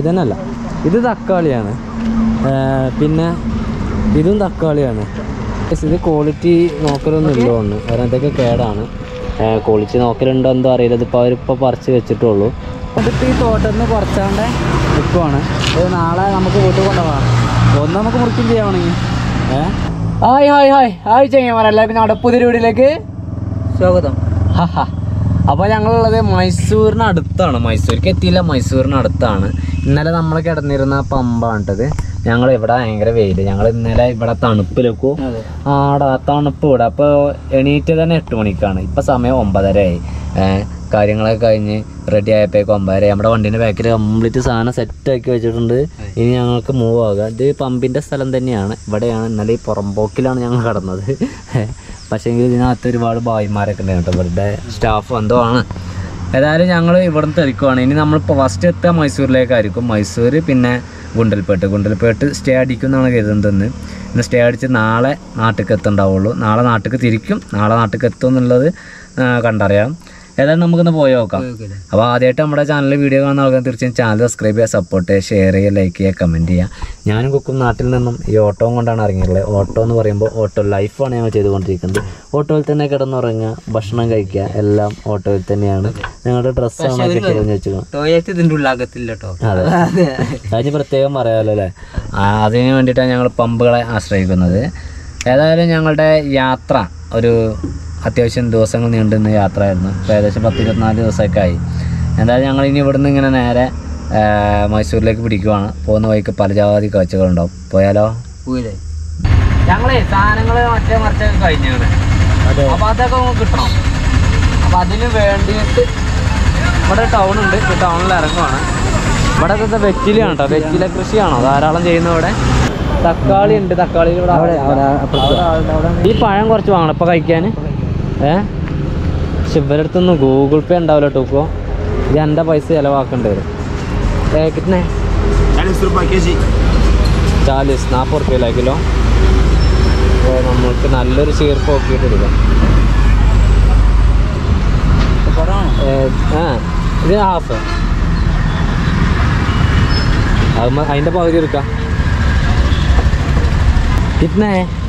വഴുതനല്ല ഇത് തക്കാളിയാണ് ആ, പിന്നെ ഇതും തക്കാളിയാണ് ഇത് ക്വാളിറ്റി നോക്കലൊന്നും ഇല്ല ഒന്ന് കാരണം ഇതൊക്കെ കേടാണ് ക്വാളിറ്റി നോക്കലുണ്ടോ എന്തോ അറിയില്ല ഇതിപ്പോൾ അവരിപ്പോൾ പറിച്ച് വെച്ചിട്ടുള്ളൂ ഇതിപ്പോൾ ഈ തോട്ടത്തിൽ നിന്ന് കുറച്ചാണ്ട് നിൽക്കുവാണ് ഇത് നാളെ നമുക്ക് വീട്ടിൽ കൊണ്ടുപോകാം ഒന്ന് നമുക്ക് മുറിക്കും ചെയ്യാണെങ്കിൽ ഏഹ് ഹായ് ഹായ് ഹായ് ഹായ് ചെയ്യാൻ എല്ലാവർക്കും ഞങ്ങളുടെ പുതിയ വീട്ടിലേക്ക് സ്വാഗതം അപ്പോൾ ഞങ്ങളുള്ളത് മൈസൂരിന് അടുത്താണ് മൈസൂർക്ക് എത്തിയില്ല മൈസൂരിന് അടുത്താണ് ഇന്നലെ നമ്മൾ കിടന്നിരുന്ന പമ്പാണിട്ടത് ഞങ്ങൾ ഇവിടെ ഭയങ്കര വെയിൽ ഞങ്ങൾ ഇന്നലെ ഇവിടെ തണുപ്പിലേക്കു അതെ ആടാ തണുപ്പ് ഇവിടെ അപ്പോൾ എണീറ്റ് തന്നെ എട്ട് മണിക്കാണ് ഇപ്പം സമയം ഒമ്പതരയായി ഏഹ് കാര്യങ്ങളൊക്കെ കഴിഞ്ഞ് റെഡി ആയപ്പോഴേക്ക് ഒമ്പതര നമ്മുടെ വണ്ടീൻ്റെ ബാക്കിൽ കംപ്ലീറ്റ് സാധനം സെറ്റാക്കി വെച്ചിട്ടുണ്ട് ഇനി ഞങ്ങൾക്ക് മൂവ് ആകുക ഇത് പമ്പിൻ്റെ സ്ഥലം തന്നെയാണ് ഇവിടെയാണ് ഇന്നലെ ഈ പുറമ്പോക്കിലാണ് ഞങ്ങൾ കിടന്നത് പക്ഷേ എങ്കിൽ ഇതിനകത്ത് ഒരുപാട് ഭായിമാരൊക്കെ ഉണ്ട് കേട്ടോ ഇവരുടെ സ്റ്റാഫ് എന്തോ ആണ് ഏതായാലും ഞങ്ങൾ ഇവിടെ നിന്ന് തെളിക്കുവാണ് ഇനി നമ്മളിപ്പോൾ ഫസ്റ്റ് എത്തുക മൈസൂരിലേക്കായിരിക്കും മൈസൂർ പിന്നെ ഗുണ്ടൽപേട്ട് ഗുണ്ടൽപേട്ട് സ്റ്റേ അടിക്കും എന്നാണ് കരുതുന്നത് ഇന്ന് ഇന്ന് സ്റ്റേ അടിച്ച് നാളെ നാട്ടിലേക്ക് എത്തുണ്ടാവുള്ളൂ നാളെ നാട്ടിലേക്ക് തിരിക്കും നാളെ നാട്ടിലേക്ക് എത്തും എന്നുള്ളത് ആ, കണ്ടറിയാം ഏതായാലും നമുക്കൊന്ന് പോയി നോക്കാം അപ്പോൾ ആദ്യമായിട്ട് നമ്മുടെ ചാനലിൽ വീഡിയോ കാണുന്ന ആൾക്കാർ തീർച്ചയായും ചാനൽ സബ്സ്ക്രൈബ് ചെയ്യുക സപ്പോർട്ട് ചെയ്യുക ഷെയർ ചെയ്യുക ലൈക്ക് ചെയ്യുക കമൻറ്റ് ചെയ്യുക ഞാനും കുക്കും നാട്ടിൽ നിന്നും ഈ ഓട്ടോയും കൊണ്ടാണ് ഇറങ്ങിയിട്ടുള്ളത് ഓട്ടോ എന്ന് പറയുമ്പോൾ ഓട്ടോ ലൈഫാണ് ഞങ്ങൾ ചെയ്തുകൊണ്ടിരിക്കുന്നത് ഓട്ടോയിൽ തന്നെ കിടന്നുറങ്ങുക ഭക്ഷണം കഴിക്കുക എല്ലാം ഓട്ടോയിൽ തന്നെയാണ് ഞങ്ങളുടെ ഡ്രസ്സാണ് കിട്ടിയതെന്ന് വെച്ചു ടോയ്ലറ്റ് ഇതിന്റെ ഉള്ളാകത്തില്ല കേട്ടോ അതെ അതിന് പ്രത്യേകം പറയാമല്ലോ അല്ലേ ആ, അതിന് വേണ്ടിയിട്ടാണ് ഞങ്ങൾ പമ്പുകളെ ആശ്രയിക്കുന്നത് ഏതായാലും ഞങ്ങളുടെ യാത്ര ഒരു അത്യാവശ്യം ദിവസങ്ങൾ നീണ്ടുന്ന യാത്രയായിരുന്നു ഇപ്പോൾ ഏകദേശം പത്ത് ഇരുപത്തിനാല് ദിവസമൊക്കെ ആയി എന്തായാലും ഞങ്ങൾ ഇനി ഇവിടുന്ന് ഇങ്ങനെ നേരെ ആ, മൈസൂരിലേക്ക് പിടിക്കുവാണ് പോകുന്ന വഴിക്ക് പല ജാതി കാഴ്ചകളുണ്ടാവും പോയാലോ പോയില്ലേ ഞങ്ങളെ സാധനങ്ങൾ മറ്റേ മറിച്ചൊക്കെ കഴിഞ്ഞാണ് അപ്പോൾ അതൊക്കെ നമുക്ക് കിട്ടണം അപ്പോൾ അതിന് വേണ്ടിയിട്ട് ഇവിടെ ടൗൺ ഉണ്ട് ഈ ടൗണിൽ ഇറങ്ങുവാണ് ഇവിടെ ഒക്കെ വെറ്റിലാണ് കേട്ടോ വെറ്റില കൃഷിയാണോ ധാരാളം ചെയ്യുന്ന ഇവിടെ തക്കാളി ഉണ്ട് തക്കാളി ഇവിടെ ആളില്ല. ഈ പഴം കുറച്ച് വാങ്ങണം ഇപ്പൊ കഴിക്കാൻ ഏ പക്ഷെ ഇവരുടെ അടുത്തൊന്നും ഗൂഗിൾ പേ ഉണ്ടാവില്ല കേട്ടോ ഇപ്പോൾ ഇത് എൻ്റെ പൈസ ചിലവാക്കേണ്ടി വരും പാക്കറ്റിനെ ചാലീസ് നാൽപ്പത് റുപ്യയില കിലോ അപ്പോൾ നമുക്ക് നല്ലൊരു ചീർപ്പ് നോക്കിയിട്ട് എടുക്കാം ഏ, ആ ഇത് ഹാഫ് അത് മ- അതിൻ്റെ പകുതി എടുക്കാം കിട്ടണേ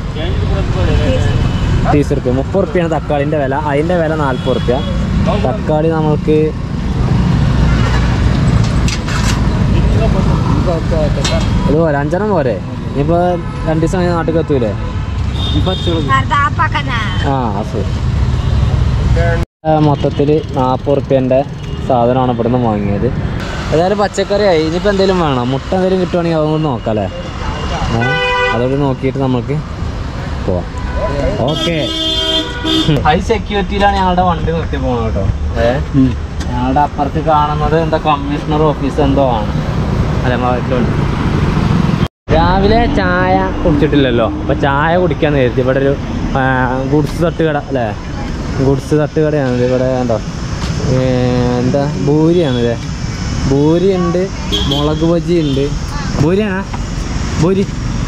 തീസ് റുപ്യ മുപ്പത് റുപ്യാണ് തക്കാളിൻ്റെ വില അതിൻ്റെ വില നാൽപ്പത് റുപ്യ തക്കാളി നമുക്ക് ഇത് പോരെ അഞ്ചെണ്ണം പോരെ ഇനിയിപ്പോൾ രണ്ട് ദിവസം കഴിഞ്ഞ് നാട്ടിൽ എത്തൂലേ ആ അസു മൊത്തത്തിൽ നാൽപ്പത് റുപ്യൻ്റെ സാധനമാണ് ഇവിടുന്ന് വാങ്ങിയത് ഏതായാലും പച്ചക്കറിയായി ഇനിയിപ്പോൾ എന്തെങ്കിലും വേണം മുട്ട എന്തെങ്കിലും കിട്ടുവാണെങ്കിൽ അതൊന്നും നോക്കാം അല്ലേ ഏ? അതോട് നോക്കിയിട്ട് നമുക്ക് പോവാം ഓക്കെ ഹൈ സെക്യൂരിറ്റിയിലാണ് ഞങ്ങളുടെ വണ്ടി നിർത്തി പോകുന്നത് കേട്ടോ ഏ ഞങ്ങളുടെ അപ്പുറത്ത് കാണുന്നത് എന്താ കമ്മീഷണർ ഓഫീസ് എന്തോ ആണ് അല്ല മാറ്റിലുണ്ട് രാവിലെ ചായ കുടിച്ചിട്ടില്ലല്ലോ അപ്പൊ ചായ കുടിക്കാന്ന് കരുതി ഇവിടെ ഒരു ഗുഡ്സ് തട്ടുകട അല്ലേ ഗുഡ്സ് തട്ടുകടയാണ് ഇത് ഇവിടെ കണ്ടോ ഏ, എന്താ ഭൂരിയാണ് ഇത് ഭൂരി ഉണ്ട് മുളക് ബജി ഉണ്ട് ഭൂരിയാണോ ഭൂരി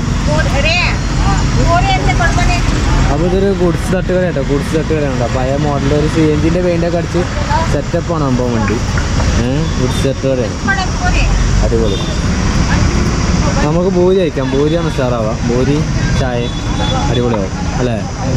അപ്പോൾ ഇതൊരു ഗുഡ്സ് തട്ടുകട കേട്ടോ ഗുഡ്സ് തട്ടുകടയാണ് കേട്ടോ പഴയ മോഡൽ ഒരു സി എൻ ജിൻ്റെ പെയിൻ്റൊക്കെ അടിച്ച് സെറ്റപ്പാണ് സംഭവം വണ്ടി ഏഹ് ഗുഡ്സ് തട്ടുകടയാണ് അടിപൊളി നമുക്ക് ഭൂരി കഴിക്കാം ഭൂരിയാണ് ഉഷാറാവുക ഭൂരി ചായ അടിപൊളിയാവും അല്ലേ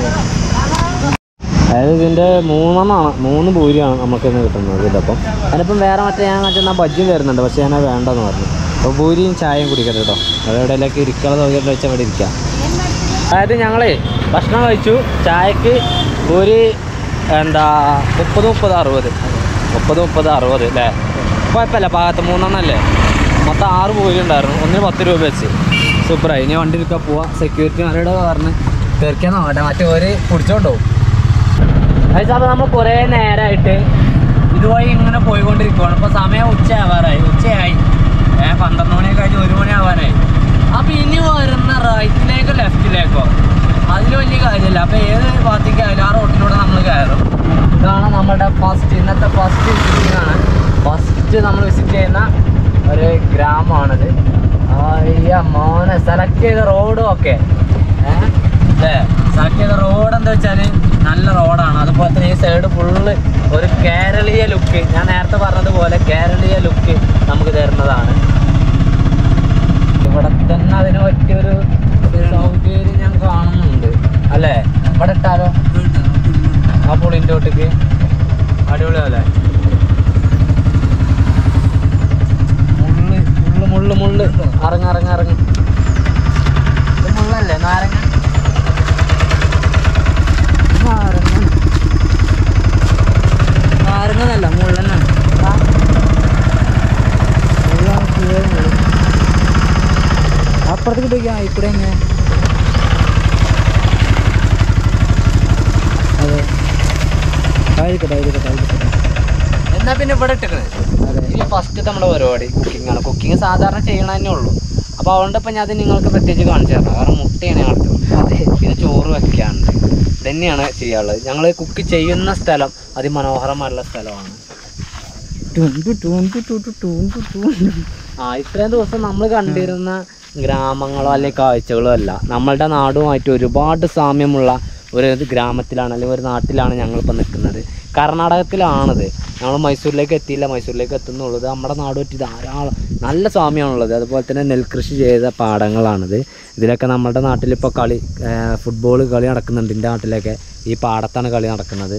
അതായത് ഇതിൻ്റെ മൂന്നെണ്ണമാണ് മൂന്ന് ഭൂരിയാണ് നമുക്ക് ഇന്ന് കിട്ടുന്നത് ഇതിൻ്റെ ഒപ്പം അതിനിപ്പം വേറെ മറ്റേ ഞാൻ മറ്റേ ബജ്ജും വരുന്നുണ്ട് പക്ഷേ ഞാൻ വേണ്ടെന്ന് പറഞ്ഞു അപ്പോൾ ഭൂരിയും ചായയും കുടിക്കട്ടെ കേട്ടോ അത് എവിടെയെങ്കിലൊക്കെ ഇരിക്കാനുള്ള സൗകര്യം വെച്ചാൽ ഇവിടെ ഇരിക്കാം അതായത് ഞങ്ങളേ ഭക്ഷണം കഴിച്ചു ചായക്ക് ഭൂരി എന്താ മുപ്പത് മുപ്പത് അറുപത് മുപ്പത് മുപ്പത് അറുപത് അല്ലേ കുഴപ്പമില്ല ഭാഗത്ത് മൂന്നെണ്ണം അല്ലേ മൊത്തം ആറ് പൂരി ഉണ്ടായിരുന്നു ഒന്നിന് പത്ത് രൂപ വെച്ച് സൂപ്പറായി ഇനി വണ്ടി എടുക്കാൻ പോവാം സെക്യൂരിറ്റി മാരോട് പറഞ്ഞ് തീർക്കാൻ നോക്കട്ടെ മറ്റേ ഒരു പിടിച്ചോണ്ടോ അപ്പോൾ നമ്മൾ കുറേ നേരമായിട്ട് ഇതുവഴി ഇങ്ങനെ പോയിക്കൊണ്ടിരിക്കുവാണ് ഇപ്പോൾ സമയം ഉച്ചയാവാറായി ഉച്ചയായി ഏ പന്ത്രണ്ട് മണിയൊക്കെ കഴിഞ്ഞ് ഒരു മണി ആവാനായി അപ്പോൾ ഇനി വരുന്ന റൈറ്റിലേക്കോ ലെഫ്റ്റിലേക്കോ അതിൽ വലിയ കാര്യമില്ല അപ്പോൾ ഏത് ഭാഗത്തേക്കായാലും ആ റോട്ടിലൂടെ നമ്മൾ കയറും ഇതാണ് നമ്മുടെ ഫസ്റ്റ് ഇന്നത്തെ ഫസ്റ്റ് വിസിറ്റിംഗ് ആണ് ഫസ്റ്റ് നമ്മൾ വിസിറ്റ് ചെയ്യുന്ന ഒരു ഗ്രാമമാണിത് അയ്യ മോനെ സെലക്ട് ചെയ്ത റോഡും ഒക്കെ ഏഹ് അല്ലേ സെലക്ട് ചെയ്ത റോഡ് എന്താ വെച്ചാൽ നല്ല റോഡാണ് അതുപോലെ തന്നെ ഈ സൈഡ് ഫുള്ള് ഒരു കേരളീയ ലുക്ക് ഞാൻ നേരത്തെ പറഞ്ഞതുപോലെ കേരളീയ ലുക്ക് നമുക്ക് തരുന്നതാണ് ഇവിടെ തന്നെ അതിന് പറ്റിയൊരു സൗകര്യം ഞാൻ കാണുന്നുണ്ട് അല്ലേ ഇവിടെ ഇട്ടാലോ ആ പുളിൻ്റെ ഒട്ടിക്ക് അടിപൊളിയല്ലേ മുള്ള് മുള്ള് മുള്ള് മുള്ള് ഇറങ്ങ ഇറങ്ങ ഇറങ്ങ ഇത് മുള്ളല്ലേ നാരങ്ങ നാരങ്ങ നാരങ്ങ എന്നല്ല മുള്ളനാണ് അപ്പുറത്തേക്ക് പോയിക്കാം ഇവിടെ എങ്ങനെ അതെ ആയിരിക്കട്ടെ ആയിരിക്കട്ടെ ആയിരിക്കട്ടെ എന്നാ പിന്നെ ഇവിടെ ഇട്ടിക്കണേ ഇനി ഫസ്റ്റ് നമ്മുടെ പരിപാടി കുക്കിംഗ് ആണ് കുക്കിംഗ് സാധാരണ ചെയ്യണ തന്നെ ഉള്ളൂ അപ്പോൾ അതുകൊണ്ട് ഇപ്പം ഞാൻ അത് നിങ്ങൾക്ക് പ്രത്യേകിച്ച് കാണിച്ചു തരണം കാരണം മുട്ടയാണ് ഞാൻ നടത്തുന്നത് പിന്നെ ചോറ് വെക്കാനുണ്ട് തന്നെയാണ് ചെയ്യാനുള്ളത് ഞങ്ങൾ കുക്ക് ചെയ്യുന്ന സ്ഥലം അതിമനോഹരമായിട്ടുള്ള സ്ഥലമാണ് ആ ഇത്രയും ദിവസം നമ്മൾ കണ്ടിരുന്ന ഗ്രാമങ്ങളോ അല്ലെങ്കിൽ കാഴ്ചകളോ അല്ല നമ്മളുടെ നാടുമായിട്ട് ഒരുപാട് സാമ്യമുള്ള ഒരു ഗ്രാമത്തിലാണ് അല്ലെങ്കിൽ ഒരു നാട്ടിലാണ് ഞങ്ങളിപ്പോൾ നിൽക്കുന്നത് കർണാടകത്തിലാണിത് നമ്മൾ മൈസൂരിലേക്ക് എത്തിയില്ല മൈസൂരിലേക്ക് എത്തുന്നുള്ളത് നമ്മുടെ നാടുമായിട്ട് ധാരാളം നല്ല സാമ്യമാണുള്ളത് അതുപോലെ തന്നെ നെൽകൃഷി ചെയ്ത പാടങ്ങളാണിത് ഇതിലൊക്കെ നമ്മുടെ നാട്ടിലിപ്പോൾ കളി ഫുട്ബോൾ കളി നടക്കുന്നുണ്ട് എൻ്റെ നാട്ടിലൊക്കെ ഈ പാടത്താണ് കളി നടക്കുന്നത്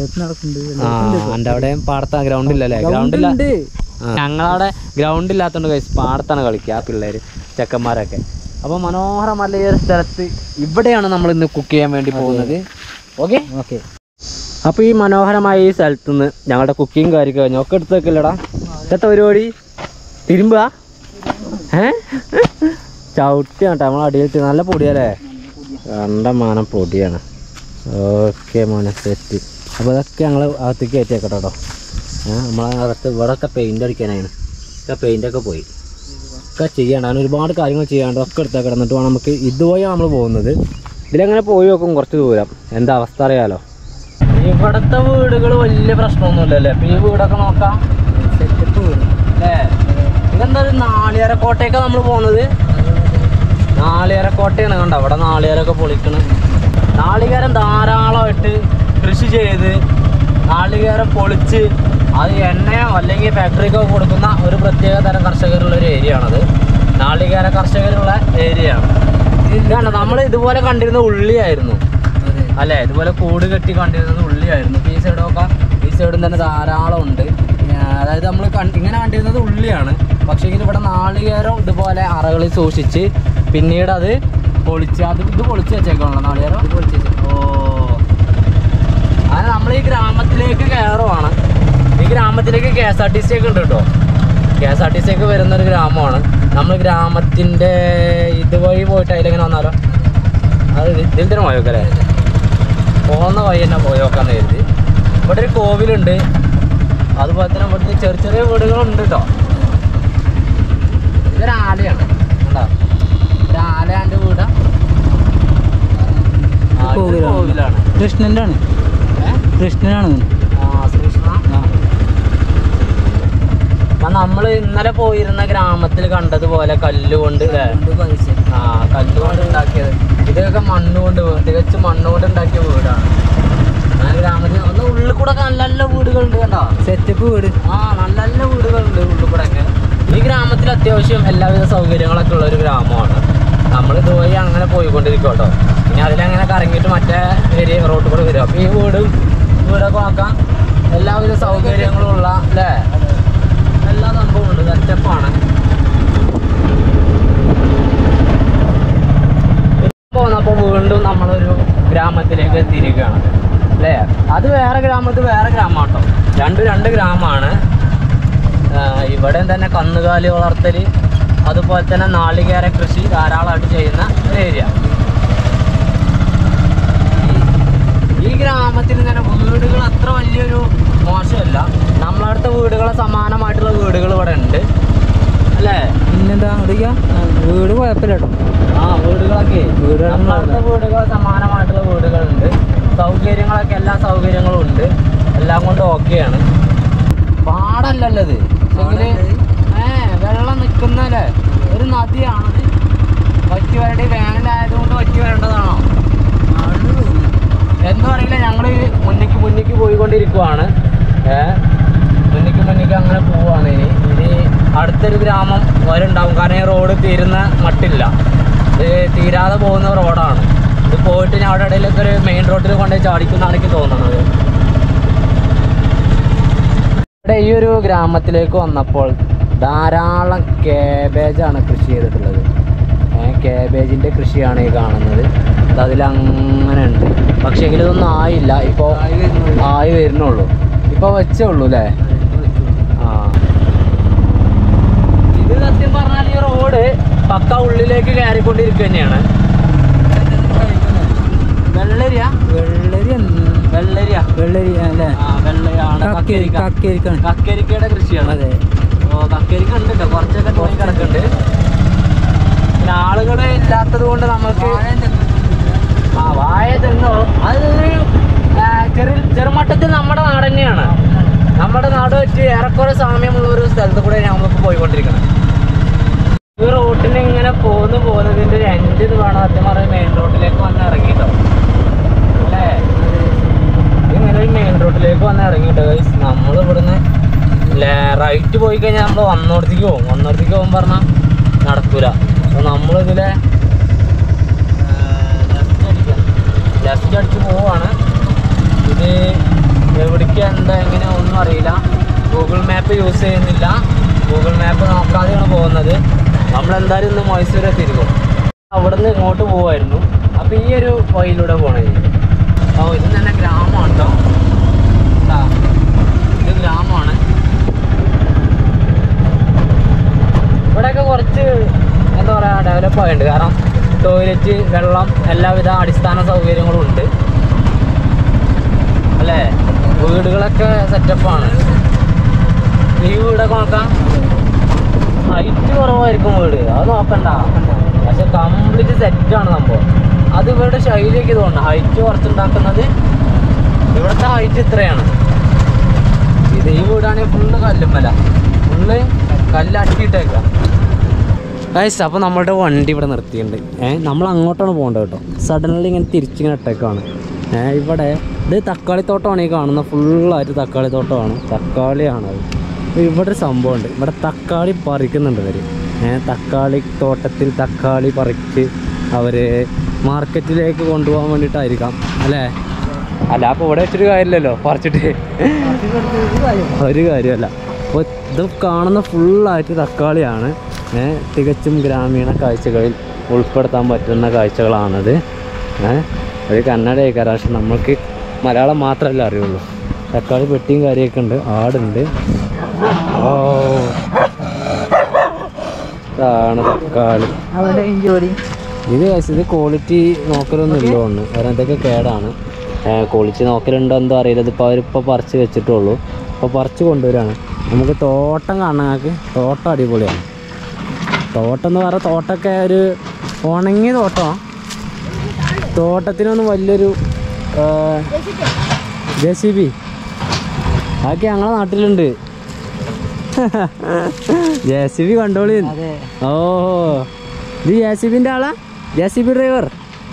ആ എൻ്റെ അവിടെ പാടത്ത ഗ്രൗണ്ട് ഇല്ലല്ലേ ഗ്രൗണ്ട് ഇല്ല ആ, ഞങ്ങളവിടെ ഗ്രൗണ്ട് ഇല്ലാത്തതുകൊണ്ട് കഴിച്ച് പാടത്താണ് കളിക്കുക ആ പിള്ളേർ ചെക്കന്മാരൊക്കെ അപ്പോൾ മനോഹരമല്ല ഈ ഒരു സ്ഥലത്ത് ഇവിടെയാണ് നമ്മൾ ഇന്ന് കുക്ക് ചെയ്യാൻ വേണ്ടി പോകുന്നത് ഓക്കെ ഓക്കെ അപ്പോൾ ഈ മനോഹരമായ ഈ സ്ഥലത്ത് നിന്ന് ഞങ്ങളുടെ കുക്കിങ് കാര്യം കഴിഞ്ഞു ഒക്കെ എടുത്ത് വെക്കില്ലടാ ഇന്നത്തെ പരിപാടി തിരുമ്പുക ഏ ചവിട്ടി കേട്ടോ നമ്മൾ അടിയിലിട്ട് നല്ല പൊടിയല്ലേ കണ്ട മാനം പൊടിയാണ് ഓക്കെ മോനെ സെറ്റ് അപ്പോൾ ഇതൊക്കെ ഞങ്ങൾ അകത്തേക്ക് കയറ്റിയേക്കട്ടോ കേട്ടോ ഏഹ് നമ്മളകത്ത് ഇവിടെ ഒക്കെ പെയിൻ്റ് അടിക്കാനാണ് ഒക്കെ പെയിൻ്റൊക്കെ പോയി ഒക്കെ ചെയ്യണം അങ്ങനെ ഒരുപാട് കാര്യങ്ങൾ ചെയ്യാണ്ട് ഒക്കെ എടുത്താൽ കിടന്നിട്ട് വേണം നമുക്ക് ഇതുവഴിയാണ് നമ്മൾ പോകുന്നത് ഇതിലെങ്ങനെ പോയി നോക്കും കുറച്ച് ദൂരം എന്താ അവസ്ഥ അറിയാലോ ഇവിടുത്തെ വീടുകൾ വലിയ പ്രശ്നമൊന്നുമില്ലല്ലേ ഇപ്പൊ ഈ വീടൊക്കെ നോക്കാം സെറ്റപ്പ് വീട് അല്ലേ ഇതെന്താ ഒരു നാളികേരക്കോട്ടയൊക്കെ നമ്മൾ പോകുന്നത് നാളികേരക്കോട്ടയാണ് കണ്ട അവിടെ നാളികേരൊക്കെ പൊളിക്കണ് നാളികേരം ധാരാളമായിട്ട് കൃഷി ചെയ്ത് നാളികേരം പൊളിച്ച് അത് എണ്ണയോ അല്ലെങ്കിൽ ഫാക്ടറിക്കോ കൊടുക്കുന്ന ഒരു പ്രത്യേക തരം കർഷകരുള്ള ഒരു ഏരിയ ആണത് നാളികേര കർഷകരുള്ള ഏരിയ ആണ് ഇതാണ് നമ്മൾ ഇതുപോലെ കണ്ടിരുന്ന ഉള്ളിയായിരുന്നു അതെ അല്ലേ ഇതുപോലെ കൂട് കെട്ടി കണ്ടിരുന്നത് ഉള്ളിയായിരുന്നു ഇപ്പൊ ഈ സൈഡ് നോക്കാം ഈ സൈഡും തന്നെ ധാരാളം ഉണ്ട് ആ, അതായത് നമ്മൾ ഇങ്ങനെ കണ്ടിരുന്നത് ഉള്ളിയാണ് പക്ഷേ ഇവിടെ നാളികേരം ഇതുപോലെ അറകളിൽ സൂക്ഷിച്ച് പിന്നീട് അത് പൊളിച്ച് അത് ഇത് പൊളിച്ച് വെച്ചേക്കാണല്ലോ നാളികേരം പൊളിച്ച് ഓ അങ്ങനെ നമ്മൾ ഈ ഗ്രാമത്തിലേക്ക് കയറുവാണ് ഈ ഗ്രാമത്തിലേക്ക് K S R T C ഒക്കെ ഉണ്ട് കേട്ടോ K S R T C ഒക്കെ വരുന്ന ഒരു ഗ്രാമമാണ് നമ്മൾ ഗ്രാമത്തിൻ്റെ ഇതുവഴി പോയിട്ട് അതിലെങ്ങനെ വന്നാലോ അത് ഇതിൽ തന്നെ പോയോക്കല്ലേ പോകുന്ന വഴി തന്നെ പോയോക്കാന്ന് കരുതി ഇവിടെ ഒരു കോവിലുണ്ട് അതുപോലെ തന്നെ ഇവിടുത്തെ ചെറിയ ചെറിയ വീടുകളുണ്ട് കേട്ടോ ഇതൊരു ആലയാണ് കണ്ടോ ഒരു ആലയാൻ്റെ വീടാ ആ, ഇതൊരു കോവിലാണ്. കോവിലാണ് കൃഷ്ണൻ്റെ ആണ് ഏ? കൃഷ്ണനാണ് ആ ശ്രീകൃഷ്ണ അപ്പൊ നമ്മൾ ഇന്നലെ പോയിരുന്ന ഗ്രാമത്തിൽ കണ്ടതുപോലെ കല്ലുകൊണ്ട് ല്ലേ? ആ കല്ലുകൊണ്ട് ഉണ്ടാക്കിയത് ഇതൊക്കെ മണ്ണുകൊണ്ട് തികച്ചും മണ്ണുകൊണ്ട് ഉണ്ടാക്കിയ വീടാണ് ആ ഗ്രാമത്തിൽ ഒന്ന് ഉള്ളിൽ കൂടെ ഒക്കെ നല്ല നല്ല വീടുകളുണ്ട് കണ്ടോ സെറ്റപ്പ് വീട് ആ നല്ല നല്ല വീടുകളുണ്ട് ഉള്ളിൽ കൂടെ ഒക്കെ ഈ ഗ്രാമത്തിൽ അത്യാവശ്യം എല്ലാവിധ സൗകര്യങ്ങളൊക്കെ ഉള്ള ഒരു ഗ്രാമമാണ് നമ്മൾ ഇതുവഴി അങ്ങനെ പോയിക്കൊണ്ടിരിക്കും കേട്ടോ ഇനി അതിലങ്ങനെ കറങ്ങിയിട്ട് മറ്റേ ഏരിയ റോഡ് കൂടെ വരും അപ്പോൾ ഈ വീടും വീടൊക്കെ നോക്കാം എല്ലാവിധ സൗകര്യങ്ങളും ഉള്ള അല്ലേ എല്ലാ സംഭവവും ഉണ്ട് സെറ്റപ്പാണ് പോന്നപ്പോൾ വീണ്ടും നമ്മളൊരു ഗ്രാമത്തിലേക്ക് എത്തിയിരിക്കുകയാണ് അല്ലേ അത് വേറെ ഗ്രാമത്തിൽ വേറെ ഗ്രാമം കേട്ടോ രണ്ടും രണ്ട് ഗ്രാമമാണ് ആഹ് ഇവിടെയും തന്നെ കന്നുകാലി വളർത്തൽ അതുപോലെ തന്നെ നാളികേര കൃഷി ധാരാളമായിട്ട് ചെയ്യുന്ന ഒരു ഏരിയ ഈ ഗ്രാമത്തിൽ ഇങ്ങനെ വീടുകൾ അത്ര വലിയൊരു മോശമല്ല നമ്മളടുത്ത വീടുകളെ സമാനമായിട്ടുള്ള വീടുകൾ ഇവിടെ ഉണ്ട് അല്ലേ പിന്നെന്താ അവിടേക്കാ വീട് കുഴപ്പമില്ല കേട്ടോ ആ വീടുകളൊക്കെ വീടുകൾ നമ്മളടുത്ത വീടുകൾ സമാനമായിട്ടുള്ള വീടുകളുണ്ട് സൗകര്യങ്ങളൊക്കെ എല്ലാ സൗകര്യങ്ങളും ഉണ്ട് എല്ലാം കൊണ്ട് ഓക്കെയാണ് പാടല്ലല്ലോ ഇത് പക്ഷെങ്കില് ഏ വെള്ളം നിൽക്കുന്നല്ലേ ഒരു നദിയാണത് വറ്റി വരേണ്ടി വേനലായതുകൊണ്ട് വറ്റി വരേണ്ടതാണോ എന്ന് പറയില്ല ഞങ്ങൾ മുന്നിക്ക് മുന്നിക്ക് പോയിക്കൊണ്ടിരിക്കുവാണ് ഏ മുന്നിക്ക് മുന്നിക്ക് അങ്ങനെ പോവാണ് ഇനി ഇനി അടുത്ത ഒരു ഗ്രാമം വരെ ഉണ്ടാവും കാരണം ഈ റോഡ് തീരുന്ന മട്ടില്ല ഇത് തീരാതെ പോകുന്ന റോഡാണ് ഇത് പോയിട്ട് ഞാൻ അവിടെ ഇടയിലൊക്കെ ഒരു മെയിൻ റോഡിൽ കൊണ്ടുപോയി ചാടിക്കുന്നാണ് എനിക്ക് തോന്നുന്നത് ഇവിടെ ഈ ഒരു ഗ്രാമത്തിലേക്ക് വന്നപ്പോൾ ധാരാളം കേബേജാണ് കൃഷി ചെയ്തിട്ടുള്ളത് കേബേജിൻ്റെ കൃഷിയാണ് ഈ കാണുന്നത് അത് അതിലങ്ങനെ ഉണ്ട് പക്ഷേ എങ്കിലും ഇതൊന്നും ആയില്ല ഇപ്പോൾ ആയി വരുന്നുള്ളൂ ഇപ്പോൾ വെച്ചേ ഉള്ളൂ അല്ലേ ആ ഇത് സത്യം പറഞ്ഞാൽ ഈ റോഡ് പക്ക ഉള്ളിലേക്ക് കയറിക്കൊണ്ടിരിക്കുക തന്നെയാണ് വെള്ളരിയ വെള്ളരി എന്ത്- വെള്ളരിയ വെള്ളരി അല്ലേ ആ വെള്ളരിയാണ് കക്കേരി കക്കരിക്ക കക്കേരിക്കാണ് കക്കരിക്കയുടെ കൃഷിയാണ് അതെ ഓ കക്കരിക്ക ഉണ്ട് കേട്ടോ കുറച്ചൊക്കെ പോയി കിടക്കുന്നുണ്ട് പിന്നെ ആളുകൾ ഇല്ലാത്തത് കൊണ്ട് നമുക്ക് ആ വാഴ തെങ്ങോ അത് ഒരു, ആ, ചെറു ചെറുമട്ടത്തിൽ നമ്മുടെ നാട് തന്നെയാണ് നമ്മുടെ നാട് വെച്ച് ഏറെക്കുറെ സാമ്യമുള്ള ഒരു സ്ഥലത്ത് കൂടെ നമ്മൾക്ക് പോയിക്കൊണ്ടിരിക്കണം ഈ റോട്ടിന് ഇങ്ങനെ പോന്ന് പോകുന്നതിന്റെ ഒരു എൻഡ് ഇത് വേണം സത്യം പറഞ്ഞാൽ മെയിൻ റോഡിലേക്ക് വന്ന് ഇറങ്ങിട്ടോ അല്ലേ ഇങ്ങനെ ഒരു മെയിൻ റോഡിലേക്ക് വന്ന് ഇറങ്ങിട്ടോ ഗൈസ് നമ്മൾ ഇവിടുന്ന് റൈറ്റ് പോയി കഴിഞ്ഞാൽ നമ്മൾ വന്നോടത്തേക്ക് പോകും വന്നോടത്തേക്ക് പോകും പറഞ്ഞാൽ നടക്കൂല അപ്പോൾ നമ്മളിതിലെ ലെഫ്റ്റ് അടിക്കാം ലെഫ്റ്റ് അടിച്ച് പോവാണ് ഇത് എവിടേക്ക് എന്താ എങ്ങനെ ഒന്നും അറിയില്ല ഗൂഗിൾ മാപ്പ് യൂസ് ചെയ്യുന്നില്ല ഗൂഗിൾ മാപ്പ് നോക്കാതെയാണ് പോകുന്നത് നമ്മളെന്തായാലും ഇന്ന് മൈസൂരെ തിരികും അവിടുന്ന് ഇങ്ങോട്ട് പോവായിരുന്നു അപ്പോൾ ഈ ഒരു വഴിയിലൂടെ പോണേ ഓ ഇത് തന്നെ ഗ്രാമമാണ് കേട്ടോ ആ, ഇത് ഗ്രാമമാണ് ഇവിടെയൊക്കെ കുറച്ച് എന്താ പറയുക ഡെവലപ്പ് ആയിട്ടുണ്ട് കാരണം ടോയ്ലറ്റ് വെള്ളം എല്ലാവിധ അടിസ്ഥാന സൗകര്യങ്ങളും ഉണ്ട് അല്ലേ വീടുകളൊക്കെ സെറ്റപ്പാണ് ഈ വീടൊക്കെ നോക്കാം ഹൈറ്റ് കുറവായിരിക്കും വീട് അത് നോക്കണ്ട പക്ഷെ കംപ്ലീറ്റ് സെറ്റാണ് സംഭവം അത് ഇവരുടെ ശൈലിയൊക്കെ തോന്നുന്നു ഹൈറ്റ് കുറച്ചുണ്ടാക്കുന്നത് ഇവിടുത്തെ ഹൈറ്റ് ഇത്രയാണ് ഇത് ഈ വീടാണെങ്കിൽ ഫുള്ള് കല്ലുമ്മല ഫുള്ള് കല്ല് അട്ടിയിട്ടേക്കാം ഗൈസ് അപ്പോൾ നമ്മളുടെ വണ്ടി ഇവിടെ നിർത്തിയിട്ടുണ്ട് ഏഹ് നമ്മൾ അങ്ങോട്ടാണ് പോകേണ്ടത് കേട്ടോ സഡൻലി ഇങ്ങനെ തിരിച്ചിങ്ങനെ ഇട്ടേക്കാണ് ഏഹ് ഇവിടെ ഇത് തക്കാളി തോട്ടമാണ് ഈ കാണുന്ന ഫുള്ളായിട്ട് തക്കാളി തോട്ടമാണ് തക്കാളിയാണ് അത് അപ്പോൾ ഇവിടെ ഒരു സംഭവമുണ്ട് ഇവിടെ തക്കാളി പറിക്കുന്നുണ്ട് ഇവർ ഏഹ് തക്കാളി തോട്ടത്തിൽ തക്കാളി പറിച്ച് അവർ മാർക്കറ്റിലേക്ക് കൊണ്ടുപോകാൻ വേണ്ടിയിട്ടായിരിക്കാം അല്ലേ അല്ല അപ്പോൾ ഇവിടെ വെച്ചൊരു കാര്യമില്ലല്ലോ പറിച്ചിട്ട് ഒരു കാര്യമല്ല അപ്പോൾ ഇത് കാണുന്ന ഫുള്ളായിട്ട് തക്കാളിയാണ് ഏ, തികച്ചും ഗ്രാമീണ കാഴ്ചകളിൽ ഉൾപ്പെടുത്താൻ പറ്റുന്ന കാഴ്ചകളാണത് ഏ, ഒരു കന്നഡയൊക്കെ പക്ഷെ നമ്മൾക്ക് മലയാളം മാത്രമല്ല അറിയുള്ളൂ തക്കാളി പെട്ടിയും കാര്യമൊക്കെ ഉണ്ട് ആടുണ്ട് ഓ ഇതാണ് തക്കാളി അവിടെ ജോലി ഇത് guys, ഇത് ക്വാളിറ്റി നോക്കലൊന്നും ഇല്ല ഒന്ന് കാരണം ഇതൊക്കെ കേടാണ് ക്വാളിറ്റി നോക്കലുണ്ടോ എന്തോ അറിയില്ല ഇതിപ്പോൾ അവരിപ്പോൾ പറിച്ച് വെച്ചിട്ടുള്ളൂ അപ്പോൾ പറിച്ച് കൊണ്ടുവരികയാണ് നമുക്ക് തോട്ടം കാണാൻ ഞങ്ങൾക്ക് തോട്ടം അടിപൊളിയാണ് തോട്ടം എന്ന് പറഞ്ഞാൽ തോട്ടമൊക്കെ ഒരു ഉണങ്ങിയ തോട്ടമാണ് തോട്ടത്തിനൊന്നും വലിയൊരു ജെ സി ബി അതൊക്കെ ഞങ്ങളെ നാട്ടിലുണ്ട് ജെ സി ബി കണ്ടോളി അതെ ഓ ഇത് ജെ സി ബിൻ്റെ ആളാ ജെ സി ബി ഡ്രൈവർ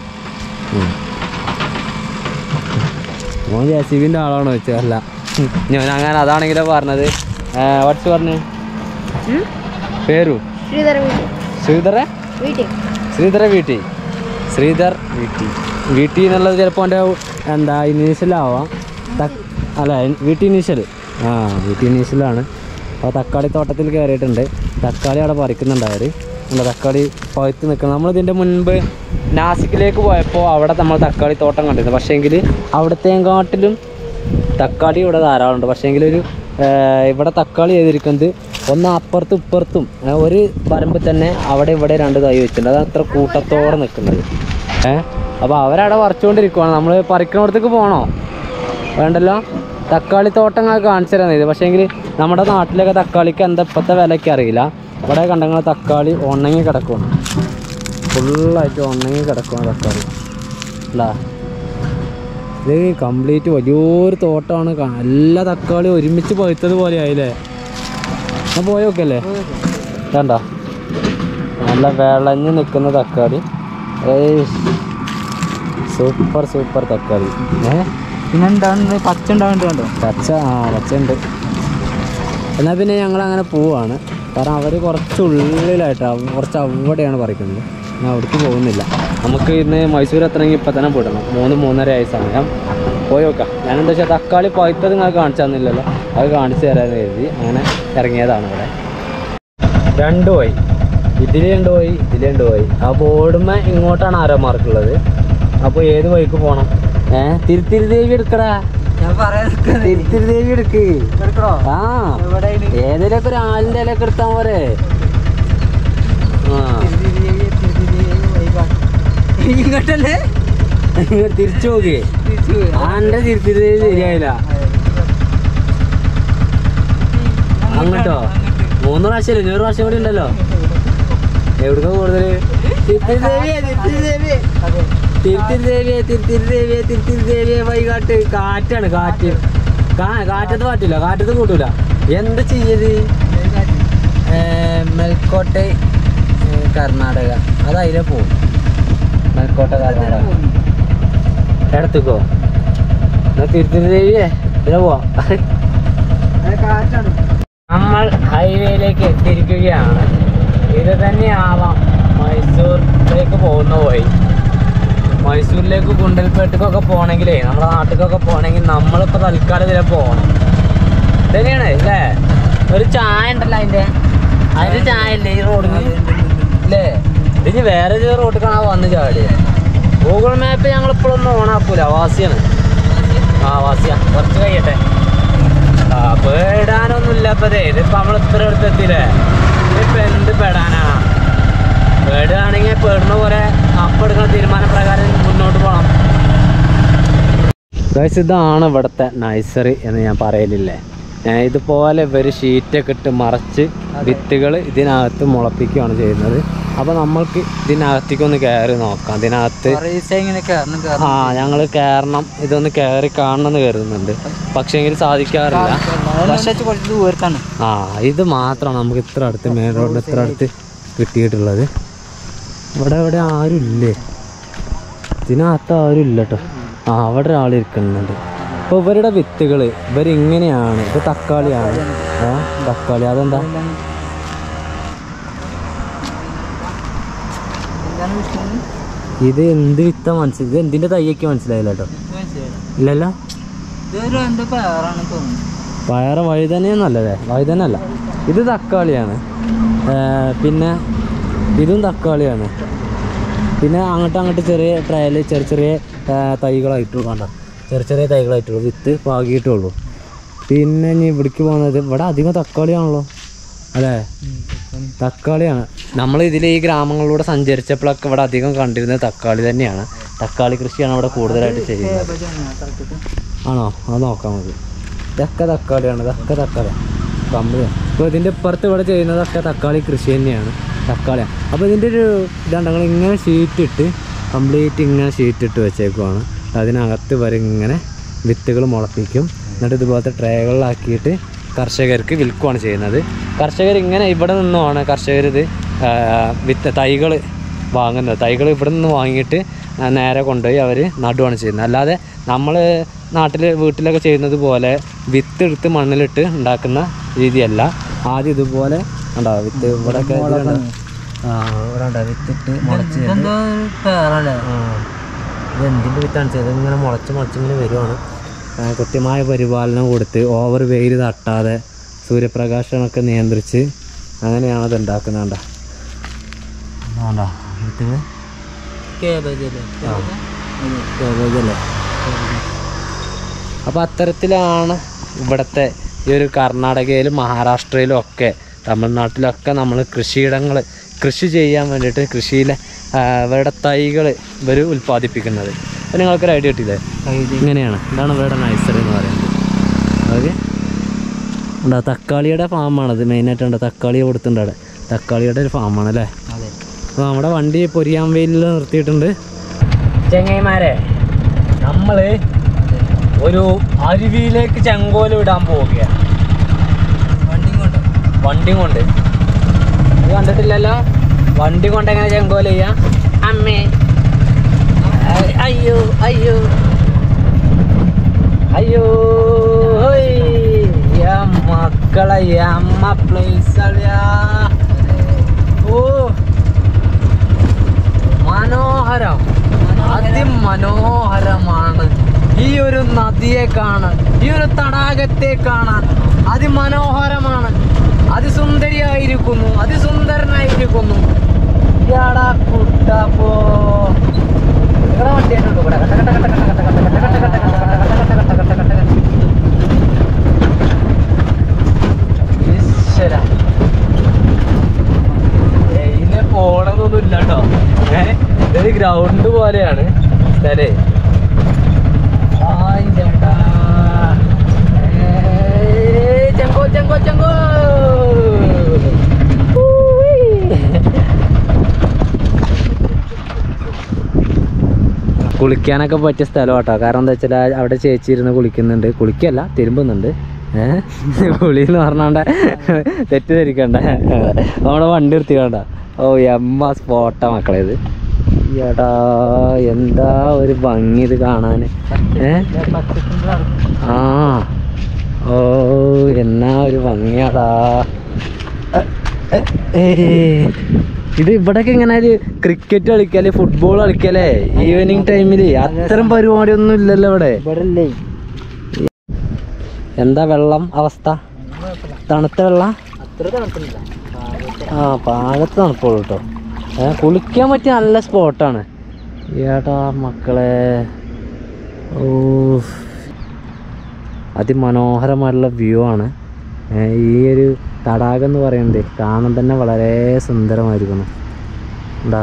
ഓൻ ജെ സി ബിൻ്റെ ആളാണോ വെച്ചത് അല്ല ഞാൻ അങ്ങനെ അതാണെങ്കിലോ പറഞ്ഞത് വാട്സ് പറഞ്ഞു പേരു ಶ್ರೀಧರ ವೀಟಿ ശ്രീധര ವೀಟಿ ശ്രീധര വീട്ടി ശ്രീധർ വീട്ടി വീട്ടി എന്നുള്ളത് ചിലപ്പോൾ എൻ്റെ എന്താ ഇനീഷ്യലാവാം തക് അല്ല വീട്ടി ഇനീഷ്യൽ ആ വീട്ടി ഇനീഷ്യലാണ് അപ്പോൾ തക്കാളി തോട്ടത്തിൽ കയറിയിട്ടുണ്ട് തക്കാളി അവിടെ പറിക്കുന്നുണ്ട് അവർ എന്താ തക്കാളി പഴുത്ത് നിൽക്കുന്നത് നമ്മളിതിൻ്റെ മുൻപ് നാസിക്കിലേക്ക് പോയപ്പോൾ അവിടെ നമ്മൾ തക്കാളി തോട്ടം കണ്ടിരുന്നു പക്ഷേങ്കിൽ അവിടത്തേക്കാട്ടിലും തക്കാളി ഇവിടെ ധാരാളമുണ്ട് പക്ഷേങ്കിൽ ഒരു ഏർ, ഇവിടെ തക്കാളി ചെയ്തിരിക്കുന്നത് ഒന്ന് അപ്പുറത്തും ഇപ്പുറത്തും ഏർ, ഒരു പറമ്പിൽ തന്നെ അവിടെ ഇവിടെ രണ്ട് തൈ വെച്ചിട്ടുണ്ട് അത് അത്ര കൂട്ടത്തോടെ നിൽക്കുന്നത് ഏഹ് അപ്പോൾ അവരവിടെ പറിച്ചുകൊണ്ടിരിക്കുവാണ് നമ്മൾ പറിക്കുന്നിടത്തേക്ക് പോകണോ വേണ്ടല്ലോ തക്കാളി തോട്ടങ്ങൾ കാണിച്ചു തരാൻ ഇത് പക്ഷേങ്കിൽ നമ്മുടെ നാട്ടിലൊക്കെ തക്കാളിക്ക് എന്താ ഇപ്പോഴത്തെ വിലയ്ക്ക് അറിയില്ല ഇവിടെ കണ്ടങ്ങൾ തക്കാളി ഉണങ്ങി കിടക്കുവാണ് ഫുള്ളായിട്ട് ഉണങ്ങി കിടക്കുവാണ് തക്കാളി അല്ല ഇത് കംപ്ലീറ്റ് വലിയൊരു തോട്ടമാണ് കാ- എല്ലാ തക്കാളി ഒരുമിച്ച് പഴുത്തത് പോലെ ആയില്ലേ ഞാൻ പോയോക്കല്ലേ വേണ്ട നല്ല വിളഞ്ഞ് നിൽക്കുന്ന തക്കാളി ഏയ് സൂപ്പർ സൂപ്പർ തക്കാളി ഏ പിന്നെ ഉണ്ടാവുന്നത് പച്ച ഉണ്ടാവുന്നുണ്ട് കണ്ടോ പച്ച ആ പച്ച ഉണ്ട് എന്നാൽ പിന്നെ ഞങ്ങൾ അങ്ങനെ പോവാണ് കാരണം അവർ കുറച്ച് ഉള്ളിലായിട്ടാണ് കുറച്ച് അവിടെയാണ് പറിക്കുന്നത് ഞാൻ അവിടേക്ക് പോകുന്നില്ല നമുക്ക് ഇന്ന് മൈസൂർ എത്തണമെങ്കിൽ ഇപ്പം തന്നെ പോയിടണം മൂന്ന് മൂന്നര ആയ സമയം പോയി നോക്കാം ഞാൻ എന്താ വെച്ചാൽ തക്കാളി പഴുത്തത് നിങ്ങൾ കാണിച്ചു തന്നില്ലല്ലോ അത് കാണിച്ചു തരാമെന്ന് കരുതി അങ്ങനെ ഇറങ്ങിയതാണ് ഇവിടെ രണ്ട് പോയി ഇതില് രണ്ട് പോയി ഇതില് രണ്ട് പോയി ആ ബോർഡുമ്മ ഇങ്ങോട്ടാണ് ആരോ മാർക്കുള്ളത് അപ്പോൾ ഏത് വഴിക്ക് പോകണം ഏ തിരുത്തിരി ദേവി എടുക്കടാ ഞാൻ പറയാൻ തിരുത്തിരി ദേവി എടുക്ക് എടുക്കണോ ആ എവിടെ ഏതിലൊക്കെ ഒരു ആലിൻ്റെ ഇലയൊക്കെ എടുത്താൽ പോരെ ആ ഇങ്ങോട്ടല്ലേ തിരിച്ചു നോക്കി തിരിച്ചു പോയി. ആൻ്റെ തിരുത്തിരി ദേവി ശരിയായില്ല അങ്ങോട്ടോ മൂന്ന് പ്രാവശ്യം ഇല്ല ഒരു പ്രാവശ്യം കൂടി ഉണ്ടല്ലോ എവിടുക്ക കൂടുതൽ തിരുത്തിരി ദേവിയെ തിരുത്തിരി ദേവിയെ അതെ. തിരുത്തിരി ദേവിയെ തിരുത്തിരി ദേവിയെ തിരുത്തിരി ദേവിയെ വൈകാട്ട് കാറ്റാണ് കാറ്റ് കാ കാറ്റത്ത് പറ്റില്ല കാറ്റത്ത് കൂട്ടൂല എന്ത് ചെയ്യത് മെൽക്കോട്ടെ ഏ, കർണാടക അത് അതിലെ പോവും മെൽക്കോട്ട കർണാടക ഇടത്തേക്കോ എന്നാ തിരുത്തിരി ദേവിയെ ഇതിലെ പോവാം അത് കാറ്റാണ് നമ്മൾ ഹൈവേയിലേക്ക് എത്തിയിരിക്കുകയാണ് ഇത് തന്നെയാവാം മൈസൂരിലേക്ക് പോകുന്ന വഴി മൈസൂരിലേക്ക് ഗുണ്ടൽപേട്ടക്കൊക്കെ പോകണമെങ്കിലേ നമ്മുടെ നാട്ടിലേക്കൊക്കെ പോകണമെങ്കിൽ നമ്മളിപ്പോൾ തൽക്കാലം ഇതിലെ പോകണം ഇതന്നെയാണ് അല്ലേ ഒരു ചായ ഉണ്ടല്ലോ അതിൻ്റെ അതിൻ്റെ ചായ ഇല്ലേ ഈ റോഡിന് അല്ലേ ഇതിന് വേറെ ഒരു റോഡ് കാണാൻ വന്ന് ചാടിയത് ഗൂഗിൾ മാപ്പ് ഞങ്ങൾ ഇപ്പോഴൊന്നും ഓണാക്കൂല വാസിയാണ് ആ വാസിയാ കുറച്ച് കഴിയട്ടെ ആ പേടാനൊന്നുമില്ല ഇപ്പൊ ദേ ഇതിപ്പോ നമ്മൾ ഇത്ര അടുത്തെത്തിയില്ലേ ഇതിപ്പോ എന്ത് പെടാനാ പേടുകയാണെങ്കിൽ പേടുന്ന പോലെ അപ്പം എടുക്കുന്ന തീരുമാന പ്രകാരം മുന്നോട്ട് പോകണം ഗൈസ് ഇതാണ് ഇവിടുത്തെ നഴ്സറി എന്ന് ഞാൻ പറയലില്ലേ ഞാൻ ഇതുപോലെ ഇവർ ഷീറ്റൊക്കെ ഇട്ട് മറച്ച് വിത്തുകൾ ഇതിനകത്ത് മുളപ്പിക്കുകയാണ് ചെയ്യുന്നത് അപ്പോൾ നമ്മൾക്ക് ഇതിനകത്തേക്ക് ഒന്ന് കയറി നോക്കാം ഇതിനകത്ത് കുറേ ദിവസം ഇങ്ങനെ കയറണം ആ കയറണം ഞങ്ങൾ കയറണം ഇതൊന്ന് കയറി കാണണം എന്ന് കരുതുന്നുണ്ട് പക്ഷേങ്കിൽ സാധിക്കാറില്ല അതെന്താ വെച്ചാൽ കുറച്ച് ദൂരത്താണ് ആ ഇത് മാത്രമാണ് നമുക്ക് ഇത്ര അടുത്ത് മെയിൻ റോഡിൽ ഇത്ര അടുത്ത് കിട്ടിയിട്ടുള്ളത് ഇവിടെ ഇവിടെ ആരും ഇല്ലേ ഇതിനകത്ത് ആരും ഇല്ല കേട്ടോ ആ അവിടെ ഒരാൾ ഇരിക്കുന്നുണ്ട് അപ്പോൾ ഇവരുടെ വിത്തുകൾ ഇവരിങ്ങനെയാണ് ഇത് തക്കാളിയാണ് ആ തക്കാളി അതെന്താ എന്താണ് വിഷയം ഇത് എന്ത് വിത്ത മനസ്സിലായി ഇത് എന്തിൻ്റെ തയ്യൊക്കെ മനസ്സിലായില്ല കേട്ടോ മനസ്സിലായില്ല ഇല്ലല്ലോ ഇതൊരു എന്തോ പേറാണ് തോന്നുന്നു പയറ് വഴുതനയൊന്നല്ലേ വഴുതനല്ല ഇത് തക്കാളിയാണ് ഏ, പിന്നെ ഇതും തക്കാളിയാണ് പിന്നെ അങ്ങോട്ട് അങ്ങോട്ട് ചെറിയ ട്രയൽ ചെറിയ ചെറിയ ഏ, തൈകളായിട്ടുള്ളൂ കണ്ട ചെറിയ ചെറിയ തൈകളായിട്ടുള്ളൂ വിത്ത് പാകിയിട്ടുള്ളൂ പിന്നെ ഇനി ഇവിടേക്ക് പോകുന്നത് ഇവിടെ അധികം തക്കാളിയാണല്ലോ അല്ലേ തക്കാളിയാണ് നമ്മൾ ഇതിൽ ഈ ഗ്രാമങ്ങളിലൂടെ സഞ്ചരിച്ചപ്പോഴൊക്കെ ഇവിടെ അധികം കണ്ടിരുന്നത് തക്കാളി തന്നെയാണ് തക്കാളി കൃഷിയാണ് ഇവിടെ കൂടുതലായിട്ട് ചെയ്യുന്നത് ആണോ അത് നോക്കാം നമുക്ക് ഇതൊക്കെ തക്കാളിയാണ് ഇതൊക്കെ തക്കാളി കമ്പനിയാണ് അപ്പോൾ ഇതിൻ്റെ ഇപ്പുറത്ത് ഇവിടെ ചെയ്യുന്നതൊക്കെ തക്കാളി കൃഷി തന്നെയാണ് തക്കാളിയാണ് അപ്പോൾ ഇതിൻ്റെ ഒരു ഇതാണ് ഞങ്ങൾ ഇങ്ങനെ ഷീറ്റ് ഇട്ട് കംപ്ലീറ്റ് ഇങ്ങനെ ഷീറ്റ് ഇട്ട് വെച്ചേക്കുവാണ് അതിനകത്ത് വരെ ഇങ്ങനെ വിത്തുകൾ മുളപ്പിക്കും എന്നിട്ട് ഇതുപോലത്തെ ട്രേകളിലാക്കിയിട്ട് കർഷകർക്ക് വിൽക്കുകയാണ് ചെയ്യുന്നത് കർഷകർ ഇങ്ങനെ ഇവിടെ നിന്നുമാണ് കർഷകർ ഇത് ആ, വിത്ത് തൈകൾ വാങ്ങുന്നത് തൈകൾ ഇവിടെ നിന്ന് വാങ്ങിയിട്ട് ആ, നേരെ കൊണ്ടുപോയി അവർ നടുവാണ് ചെയ്യുന്നത് അല്ലാതെ നമ്മൾ നാട്ടിൽ വീട്ടിലൊക്കെ ചെയ്യുന്നത് പോലെ വിത്ത് എടുത്ത് മണ്ണിലിട്ട് ഉണ്ടാക്കുന്ന രീതിയല്ല ആദ്യം ഇതുപോലെ ഉണ്ടാവും വിത്ത് ഇവിടെയൊക്കെ ഇതിലുണ്ട്. ആ ഇവിടെ ഉണ്ടാവും വിത്തിട്ട് മുളച്ച് വരുന്നത്. ഇതെന്തോ ഒരു പേറല്ലേ ആ ഇത് എന്തിൻ്റെ വിത്താണ് ചെയ്തത് ഇങ്ങനെ മുളച്ച് മുളച്ചിങ്ങനെ വരുവാണ് ആ, കൃത്യമായ പരിപാലനം കൊടുത്ത് ഓവർ വെയിൽ തട്ടാതെ സൂര്യപ്രകാശമൊക്കെ നിയന്ത്രിച്ച് അങ്ങനെയാണ് അത് ഉണ്ടാക്കുന്നത് കണ്ട വേണ്ട വിത്തുകൾ കേബേജ് അല്ലേ കേബേജല്ലേ അപ്പോൾ അത്തരത്തിലാണ് ഇവിടുത്തെ ഈ ഒരു കർണാടകയിലും മഹാരാഷ്ട്രയിലും ഒക്കെ തമിഴ്നാട്ടിലൊക്കെ നമ്മൾ കൃഷിയിടങ്ങൾ കൃഷി ചെയ്യാൻ വേണ്ടിയിട്ട് കൃഷിയിലെ ആ, ഇവരുടെ തൈകൾ ഇവർ ഉൽപ്പാദിപ്പിക്കുന്നത് അപ്പോൾ നിങ്ങൾക്കൊരു ഐഡിയ കിട്ടിയില്ലേ ഇങ്ങനെയാണ് ഇതാണ് ഇവരുടെ നഴ്സറി എന്ന് പറയുന്നത് ഓക്കെ ഉണ്ടോ തക്കാളിയുടെ ഫാമാണത് മെയിനായിട്ടുണ്ട് തക്കാളി കൊടുത്തിട്ടുണ്ട് അവിടെ തക്കാളിയുടെ ഒരു ഫാമാണ് അല്ലേ അതെ അപ്പോൾ നമ്മുടെ വണ്ടി പൊരിയാൻ വെയിലിൽ നിർത്തിയിട്ടുണ്ട് ചെങ്ങൈമാരെ നമ്മൾ ഒരു അരുവിയിലേക്ക് ചെങ്കോല് വിടാൻ പോവുകയാണ് വണ്ടി കൊണ്ട് വണ്ടി കൊണ്ട് ഇത് കണ്ടിട്ടില്ലല്ലോ വണ്ടി കൊണ്ട് എങ്ങനെ ചെങ്കോല് ചെയ്യാം അമ്മേ അയ്- അയ്യോ അയ്യോ അയ്യോ ഹോയ്. യമ്മ മക്കളെ അമ്മ പ്ലേസ് ഓ മനോഹരം അതിമനോഹരമാണ് ഈ ഒരു നദിയെ കാണാൻ ഈ ഒരു തടാകത്തെ കാണാൻ അതിമനോഹരമാണ് അതിസുന്ദരിയായിരിക്കുന്നു അതിസുന്ദരനായിരിക്കുന്നു ഇയാടാ കുട്ടപ്പോ നിങ്ങളെ വണ്ടി തന്നെ ഉണ്ടോ ഇവിടെ? കട്ട കട്ട കട്ട കട്ട കട്ട കട്ട കട്ട കട്ട കട്ട കട്ട കട്ട കട്ട കട്ട കട്ട. ഈശ്വരാ. ഏയ് ഇതിനെ പോണതൊന്നും ഇല്ല കേട്ടോ ഏഹ് ഇതൊരു ഗ്രൗണ്ട് പോലെയാണ് സ്ഥലേ ആയ് ചേട്ടാ. ഏയ് ചെങ്കോ ചെങ്കോ ചെങ്കോ ഊയ്. കുളിക്കാനൊക്കെ പറ്റിയ സ്ഥലം കേട്ടോ കാരണം എന്താ വെച്ചാൽ അവിടെ ചേച്ചി ഇരുന്ന് കുളിക്കുന്നുണ്ട് കുളിക്കല്ല തിരുമ്പുന്നുണ്ട് ഏഹ് കുളി എന്ന് പറഞ്ഞാണ്ട് തെറ്റിദ്ധരിക്കണ്ട നമ്മുടെ വണ്ടി നിർത്തി വേണ്ട ഓ എമ്മ സ്പോട്ടാ മക്കളെ ഇത് എടാ എന്താ ഒരു ഭംഗി ഇത് കാണാൻ ഏ ആ ഓ എന്നാ ഒരു ഭംഗിയാടാ എ, എ, ഏ. ഇത് ഇവിടൊക്കെ ഇങ്ങനെ ഒരു ക്രിക്കറ്റ് കളിക്കല് ഫുട്ബോൾ കളിക്കലേ ഈവനിങ് ടൈമില് അത്തരം പരിപാടിയൊന്നും ഇല്ലല്ലോ ഇവിടെ ഇവിടെ ഇല്ലേ എന്താ വെള്ളം അവസ്ഥ തണുത്ത വെള്ളം അത്ര തണുപ്പില്ല ആ പാകത്ത് തണുപ്പുള്ളൂ കേട്ടോ ഏ കുളിക്കാൻ പറ്റിയ നല്ല സ്പോട്ടാണ് ഏട്ടാ മക്കളെ ഓ അതിമനോഹരമായിട്ടുള്ള വ്യൂ ആണ് ഏ, ഈ ഒരു തടാകം എന്ന് പറയുന്നത് കാണാൻ തന്നെ വളരെ സുന്ദരമായിരിക്കുന്നു എന്താ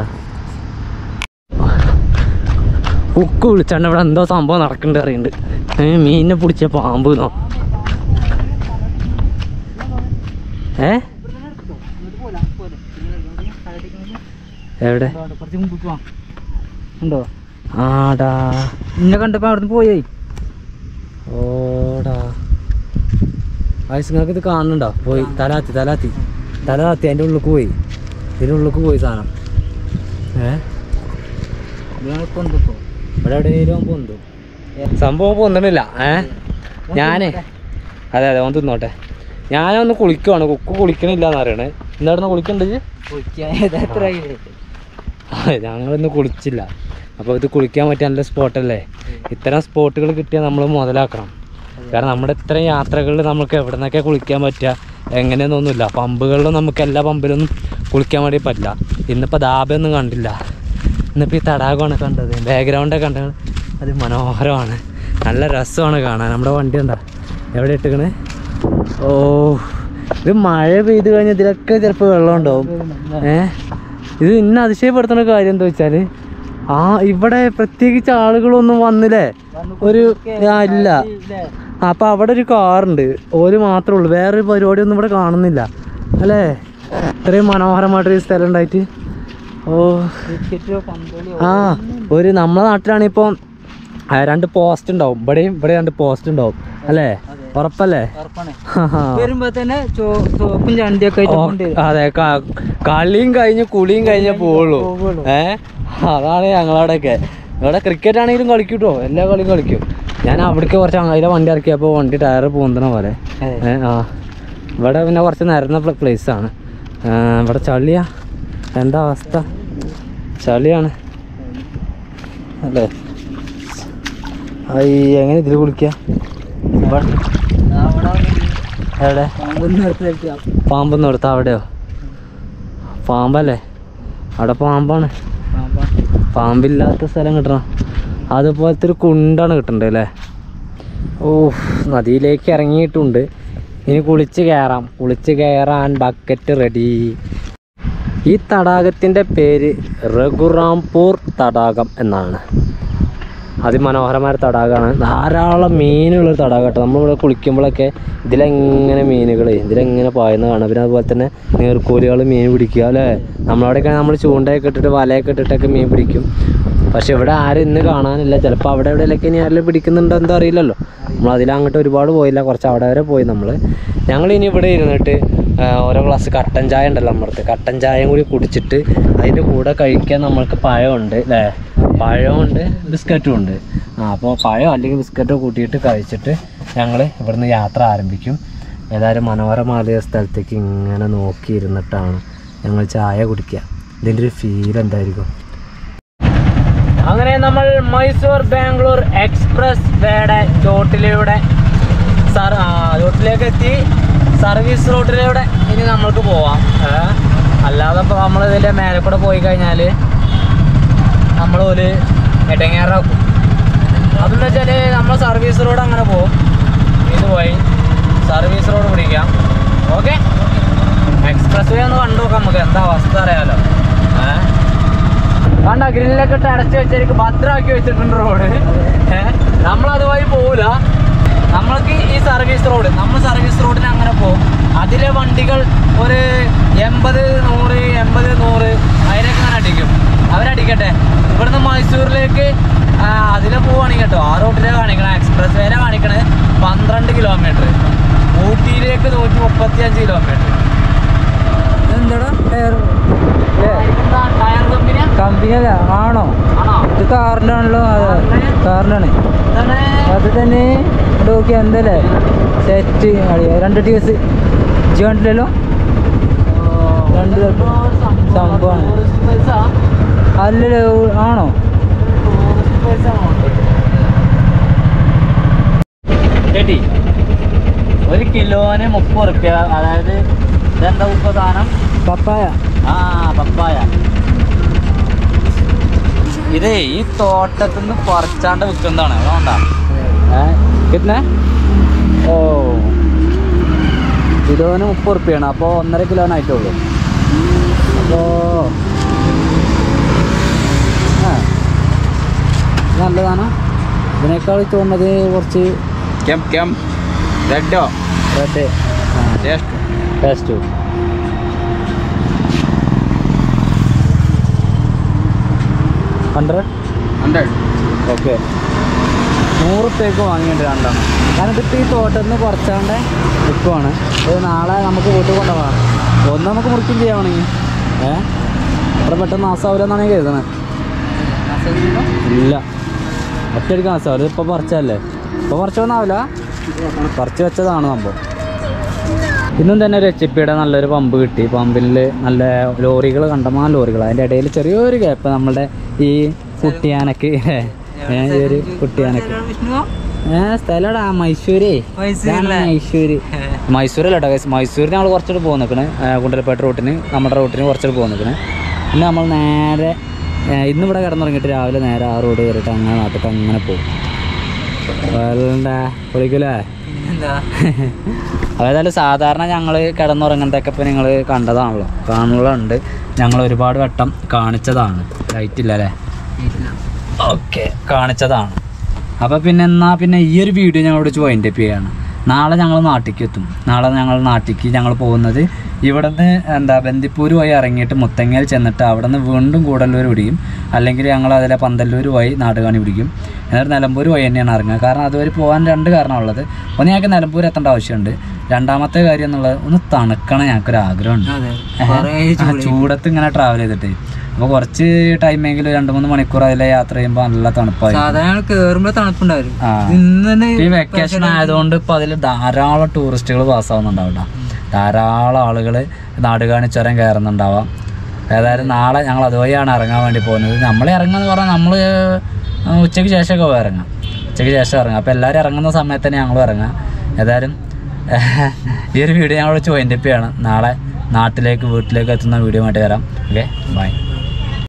ഉക്ക് വിളിച്ചാണ്ട് ഇവിടെ എന്തോ സംഭവം നടക്കുന്നുണ്ട് അറിയുന്നുണ്ട് ഏ മീനിനെ പിടിച്ച പാമ്പ് എന്നോ ഏ എവിടെ കുറച്ച് മുമ്പ് പോവാം ഉണ്ടോ ആടാ ഇന്നെ കണ്ടപ്പോ അവിടുന്ന് പോയേ ഓടാ വയസ്സ് നിങ്ങൾക്ക് ഇത് കാണുന്നുണ്ടോ പോയി തലാത്തി തലാത്തി തലാത്തി അതിൻ്റെ ഉള്ളിലേക്ക് പോയി ഇതിൻ്റെ ഉള്ളിലേക്ക് പോയി സാധനം ഏ കൊണ്ടിപ്പോ ഇവിടെ എവിടെയെങ്കിലും പൊന്തും സംഭവം പൊന്തണില്ല ഏ ഞാനേ അതെ അതെ ഓൻ തിന്നോട്ടെ ഞാനൊന്ന് കുളിക്കുവാണ് കുക്ക് കുളിക്കണില്ല എന്ന് പറയണേ എന്തായിരുന്നു കുളിക്കണ്ടത് എത്ര ഞങ്ങളിന്ന് കുളിച്ചില്ല അപ്പോൾ ഇത് കുളിക്കാൻ പറ്റിയ നല്ല സ്പോട്ടല്ലേ ഇത്തരം സ്പോട്ടുകൾ കിട്ടിയാൽ നമ്മൾ മുതലാക്കണം കാരണം നമ്മുടെ ഇത്തരം യാത്രകളിൽ നമുക്ക് എവിടെ നിന്നൊക്കെ കുളിക്കാൻ പറ്റുക എങ്ങനെയെന്നൊന്നുമില്ല പമ്പുകളിലും നമുക്ക് എല്ലാ പമ്പിലൊന്നും കുളിക്കാൻ വേണ്ടി പറ്റില്ല ഇന്നിപ്പോൾ ദാബയൊന്നും കണ്ടില്ല ഇന്നിപ്പോൾ ഈ തടാകമാണ് കണ്ടത് ബാക്ക്ഗ്രൗണ്ടൊക്കെ കണ്ടത് അത് മനോഹരമാണ് നല്ല രസമാണ് കാണാൻ നമ്മുടെ വണ്ടി ഉണ്ടോ എവിടെ ഇട്ടിക്കണേ ഓ ഇത് മഴ പെയ്ത് കഴിഞ്ഞാൽ ഇതിലൊക്കെ ചിലപ്പോൾ വെള്ളം ഉണ്ടാവും ഏ ഇത് ഇന്ന അതിശയപ്പെടുത്തുന്ന കാര്യം എന്താ വെച്ചാൽ ആ ഇവിടെ പ്രത്യേകിച്ച് ആളുകളൊന്നും വന്നില്ലേ ഒരു ആ, ഇല്ല അപ്പൊ അവിടെ ഒരു കാറുണ്ട് ഓര് മാത്രമേ ഉള്ളൂ വേറൊരു പരിപാടിയൊന്നും ഇവിടെ കാണുന്നില്ല അല്ലേ ഇത്രയും മനോഹരമായിട്ടൊരു സ്ഥലം ഉണ്ടായിട്ട് ഓ ക്രിക്കറ്റോ പന്തളിയോ ആ ഒരു നമ്മുടെ നാട്ടിലാണെങ്കിൽ ഇപ്പം ആ, രണ്ട് പോസ്റ്റ് ഉണ്ടാവും ഇവിടെയും ഇവിടെ രണ്ട് പോസ്റ്റ് ഉണ്ടാവും അല്ലേ ഉറപ്പല്ലേ ഉറപ്പാണ് ഹാ. വരുമ്പോ തന്നെ ചോ- ചോപ്പും ചണ്ടിയൊക്കെ ആയിട്ട് ഓ, കൊണ്ടുവരും അതെ ക- കളിയും കഴിഞ്ഞ് കുളിയും കഴിഞ്ഞേ പോവുള്ളൂ പോവുള്ളൂ. ഏ അതാണ് ഞങ്ങളവിടെയൊക്കെ ഇവിടെ ക്രിക്കറ്റ് ആണെങ്കിലും കളിക്കും കേട്ടോ എല്ലാ കളിയും കളിക്കും ഞാൻ അവിടേക്ക് കുറച്ച് അതിലെ വണ്ടി ഇറക്കിയപ്പോൾ വണ്ടി ടയർ പൂന്തണ പോലെ ഏ ആ ഇവിടെ പിന്നെ കുറച്ച് നിരന്ന പ്ലേസ് ആണ് ആ, ഇവിടെ ചളിയാ എന്താ അവസ്ഥ ചളിയാണ് അല്ലേ അയ്യ എങ്ങനെ ഇതിൽ കുളിക്കുക ഇവിടെ എവിടെ പാമ്പൊന്നും എടുത്ത അവിടെയോ പാമ്പല്ലേ അവിടെ പാമ്പാണ് പാമ്പില്ലാത്ത സ്ഥലം കിട്ടണം അതുപോലത്തെ ഒരു കുണ്ടാണ് കിട്ടണ്ടേ അല്ലേ ഓ നദിയിലേക്ക് ഇറങ്ങിയിട്ടുണ്ട് ഇനി കുളിച്ച് കയറാം കുളിച്ച് കയറാൻ ബക്കറ്റ് റെഡി ഈ തടാകത്തിൻ്റെ പേര് രഘുറാംപൂർ തടാകം എന്നാണ് അതിമനോഹരമായ ഒരു തടാകമാണ് ധാരാളം മീനുള്ളൊരു തടാകം കേട്ടോ നമ്മളിവിടെ കുളിക്കുമ്പോഴൊക്കെ ഇതിലെങ്ങനെ മീനുകൾ ഇതിലെങ്ങനെ പായുന്ന കാണാം പിന്നെ അതുപോലെ തന്നെ നീർക്കോലികൾ മീൻ പിടിക്കുക അല്ലേ നമ്മളവിടെയൊക്കെ നമ്മൾ ചൂണ്ടയൊക്കെ ഇട്ടിട്ട് വലയൊക്കെ ഇട്ടിട്ടൊക്കെ മീൻ പിടിക്കും പക്ഷെ ഇവിടെ ആരും ഇന്ന് കാണാനില്ല ചിലപ്പോൾ അവിടെ എവിടെയൊക്കെ ഇനി ആരെങ്കിലും പിടിക്കുന്നുണ്ടോ എന്തോ അറിയില്ലല്ലോ നമ്മൾ അതിലങ്ങോട്ട് ഒരുപാട് പോയില്ല കുറച്ച് അവിടെ വരെ പോയി നമ്മൾ ഞങ്ങൾ ഇനി ഇവിടെ ഇരുന്നിട്ട് ആ, ഓരോ ഗ്ലാസ് കട്ടൻ ചായ ഉണ്ടല്ലോ നമ്മുടെ കട്ടൻ ചായയും കൂടി കുടിച്ചിട്ട് അതിൻ്റെ കൂടെ കഴിക്കാൻ നമ്മൾക്ക് പഴമുണ്ട് അല്ലേ പഴമുണ്ട് ബിസ്ക്കറ്റും ഉണ്ട് ആ അപ്പോൾ പഴം അല്ലെങ്കിൽ ബിസ്ക്കറ്റോ കൂട്ടിയിട്ട് കഴിച്ചിട്ട് ഞങ്ങൾ ഇവിടുന്ന് യാത്ര ആരംഭിക്കും ഏതായാലും മനോഹരമായ സ്ഥലത്തേക്ക് ഇങ്ങനെ നോക്കിയിരുന്നിട്ടാണ് ഞങ്ങൾ ചായ കുടിക്കുക ഇതിൻ്റെ ഒരു ഫീൽ എന്തായിരിക്കും അങ്ങനെ നമ്മൾ മൈസൂർ ബാംഗ്ലൂർ എക്സ്പ്രസ് വേയുടെ ചോട്ടിലൂടെ സർ ആ, ചോട്ടിലേക്ക് എത്തി സർവീസ് റോഡിലൂടെ ഇനി നമ്മൾക്ക് പോവാം ഏ? അല്ലാതെ ഇപ്പോൾ നമ്മൾ ഇതിൻ്റെ മേലെ കൂടെ പോയി കഴിഞ്ഞാൽ നമ്മൾ ഒരു എടങ്ങേറാക്കും അതെന്ന് വെച്ചാൽ നമ്മൾ സർവീസ് റോഡ് അങ്ങനെ പോകും ഇത് പോയി സർവീസ് റോഡ് പിടിക്കാം ഓക്കെ എക്സ്പ്രസ് വേ ഒന്ന് കണ്ടു നോക്കാം നമുക്ക് എന്താ അവസ്ഥ അറിയാലോ ഏഹ് കണ്ട ഗ്രില്ലൊക്കെ ഇട്ട് അടച്ചു വെച്ചിരിക്കും ഭദ്രമാക്കി വെച്ചിട്ടുണ്ട് റോഡ് ഏഹ് നമ്മളതുവഴി പോവില്ല നമ്മൾക്ക് ഈ സർവീസ് റോഡ് നമ്മൾ സർവീസ് റോഡിന് അങ്ങനെ പോകും അതിലെ വണ്ടികൾ ഒരു എൺപത് നൂറ് എൺപത് നൂറ് അതിനൊക്കെ അങ്ങനെ അടിക്കും അവരടിക്കട്ടെ ഇവിടുന്ന് മൈസൂരിലേക്ക് ആ, അതിലെ പോവുകയാണെങ്കിൽ കേട്ടോ ആ റോഡിലെ കാണിക്കണ എക്സ്പ്രസ് വേല കാണിക്കണത് പന്ത്രണ്ട് കിലോമീറ്റർ ഊട്ടിയിലേക്ക് നൂറ്റി മുപ്പത്തി അഞ്ച് കിലോമീറ്റർ എന്താടാ ടയർ ടയർ കമ്പനിയാ കമ്പനിയല്ല ആണോ ആണോ ഇത് കാറിലാണല്ലോ അതെ കാറിലാണ് ഇതാണ് അത് തന്നെ നോക്കി എന്തല്ലേ സെറ്റ് രണ്ട് ടി എസ് ജി കണ്ടില്ലല്ലോ രണ്ട് സംഭവമാണ്. അല്ലല്ലോ ആണോ ചേട്ടി ഒരു കിലോന് മുപ്പത് റുപ്യ അതായത് ഇതെന്താ ഉപ്പ സാധനം പപ്പായ ആ പപ്പായ ഇതേ ഈ തോട്ടത്തിൽ നിന്ന് പറിച്ചാണ്ട് വിൽക്കുന്നതാണ് അതുകൊണ്ടാ കിട്ടുന്നേ ഓ കിലോന് മുപ്പത് റുപ്യാണ് അപ്പോൾ ഒന്നര കിലോനായിട്ടുള്ളൂ അപ്പോൾ ആ നല്ലതാണ് ഇതിനേക്കാൾ തോന്നുന്നത് കുറച്ച് ಕೆಂಪ್ ಕೆಂಪ್ red red taste taste hundred hundred okay നൂറുപ്യക്ക് വാങ്ങിയിട്ട് രണ്ടെണ്ണം കാരണം ഇതിപ്പോൾ ഈ തോട്ടത്തിൽ നിന്ന് കുറച്ചാണ്ട് വിൽക്കുവാണ് ഇത് നാളെ നമുക്ക് വീട്ടിൽ കൊണ്ടുപോകാം ഒന്ന് നമുക്ക് മുറിക്കും ചെയ്യാവണെങ്കിൽ ഏ അത്ര പെട്ടെന്ന് നാസാവില്ലെന്നാണ് ഞാൻ കരുതണത് ഇല്ല ഒറ്റയടിക്ക് നാസാവില്ല ഇപ്പോൾ പറിച്ചതല്ലേ ഇപ്പോൾ പറിച്ചൊന്നാവില്ല പറിച്ച് വെച്ചതാണ് സംഭവം ഇന്നും തന്നെ ഒരു എച്ച് പിയുടെ നല്ലൊരു പമ്പ് കിട്ടി പമ്പിൽ നല്ല ലോറികൾ കണ്ടമാൻ ലോറികൾ അതിൻ്റെ ഇടയിൽ ചെറിയൊരു ഗ്യാപ്പ് നമ്മുടെ ഈ കുട്ടിയാനക്ക് ഏ, ഈ ഒരു കുട്ടിയാനക്ക് വിഷ്ണു ഏ സ്ഥലടാ മൈസൂരേ മൈസൂരിലെ? ഇതാണ് മൈസൂര് മൈസൂരല്ല കേട്ടോ guys. മൈസൂരിന് നമ്മൾ കുറച്ചുകൂടെ പോകുന്ന നിൽക്കണ് കുണ്ടലപ്പേട്ട റൂട്ടിന് നമ്മുടെ റൂട്ടിന് കുറച്ചുകൂടെ പോകുന്ന നിൽക്കണ് പിന്നെ നമ്മൾ നേരെ ഏ, ഇന്ന് ഇവിടെ കിടന്നുറങ്ങിയിട്ട് രാവിലെ നേരെ ആ റോഡ് കയറിയിട്ട് അങ്ങനെ നാട്ടിൽ അങ്ങനെ പോകും വേണ്ട പൊളിക്കൂലേ എന്താ അതായത് സാധാരണ ഞങ്ങൾ കിടന്നുറങ്ങുന്നതൊക്കെ ഇപ്പോൾ നിങ്ങൾ കണ്ടതാണല്ലോ കാണുന്നുണ്ട് ഞങ്ങൾ ഒരുപാട് വട്ടം കാണിച്ചതാണ് ലൈറ്റ് ഇല്ല അല്ലേ ഓക്കെ കാണിച്ചതാണ് അപ്പോൾ പിന്നെ എന്നാൽ പിന്നെ ഈ ഒരു വീഡിയോ ഞങ്ങളോട് വെച്ച് വൈൻഡ് അപ്പ് ചെയ്യാണ് നാളെ ഞങ്ങൾ നാട്ടിലേക്ക് എത്തും നാളെ ഞങ്ങൾ നാട്ടിലേക്ക് ഞങ്ങൾ പോകുന്നത് ഇവിടുന്ന് എന്താ ബന്ദിപ്പൂർ വഴി ഇറങ്ങിയിട്ട് മുത്തങ്ങയിൽ ചെന്നിട്ട് അവിടെ നിന്ന് വീണ്ടും കൂടല്ലൂർ പിടിക്കും അല്ലെങ്കിൽ ഞങ്ങൾ അതിലെ പന്തല്ലൂർ വഴി നാടുകാണി പിടിക്കും എന്നിട്ട് നിലമ്പൂർ വഴി തന്നെയാണ് ഇറങ്ങുക കാരണം അതുവരെ പോകാൻ രണ്ട് കാരണമുള്ളത് ഒന്ന് ഞങ്ങൾക്ക് നിലമ്പൂർ എത്തേണ്ട ആവശ്യമുണ്ട് രണ്ടാമത്തെ കാര്യം എന്നുള്ളത് ഒന്ന് തണുക്കണം ഞങ്ങൾക്കൊരു ആഗ്രഹമുണ്ട് അതെ ആ, ചൂടത്ത് ഇങ്ങനെ ട്രാവൽ ചെയ്തിട്ട് അപ്പോൾ കുറച്ച് ടൈമെങ്കിലും രണ്ട് മൂന്ന് മണിക്കൂർ അതിലെ യാത്ര ചെയ്യുമ്പോൾ നല്ല തണുപ്പായി സാധാരണ കേറുമ്പോ തണുപ്പുണ്ടാവും ആ. ഇന്ന് തന്നെ ഈ വെക്കേഷൻ ആയതുകൊണ്ട് ഇപ്പൊ അതിൽ ധാരാളം ടൂറിസ്റ്റുകൾ പാസ്സാവുന്നുണ്ടാവും ട്ടോ. ധാരാളം ആളുകൾ നാടുകാണി ചുരം കയറുന്നുണ്ടാവാം ഏതായാലും നാളെ ഞങ്ങൾ അതുവഴിയാണ് ഇറങ്ങാൻ വേണ്ടി പോകുന്നത് നമ്മൾ ഇറങ്ങുമെന്ന് പറഞ്ഞാൽ നമ്മൾ ഉച്ചയ്ക്ക് ശേഷമൊക്കെ പോയി ഇറങ്ങാം ഉച്ചയ്ക്ക് ശേഷം ഇറങ്ങാം അപ്പോൾ എല്ലാവരും ഇറങ്ങുന്ന സമയത്ത് തന്നെ ഞങ്ങളും ഇറങ്ങാം ഏതായാലും ഈ ഒരു വീഡിയോ ഞങ്ങൾ വെച്ച് വൈൻഡപ്പ് ചെയ്യണം നാളെ നാട്ടിലേക്ക് വീട്ടിലേക്ക് എത്തുന്ന വീഡിയോ ആയിട്ട് വരാം ഓക്കെ ബൈ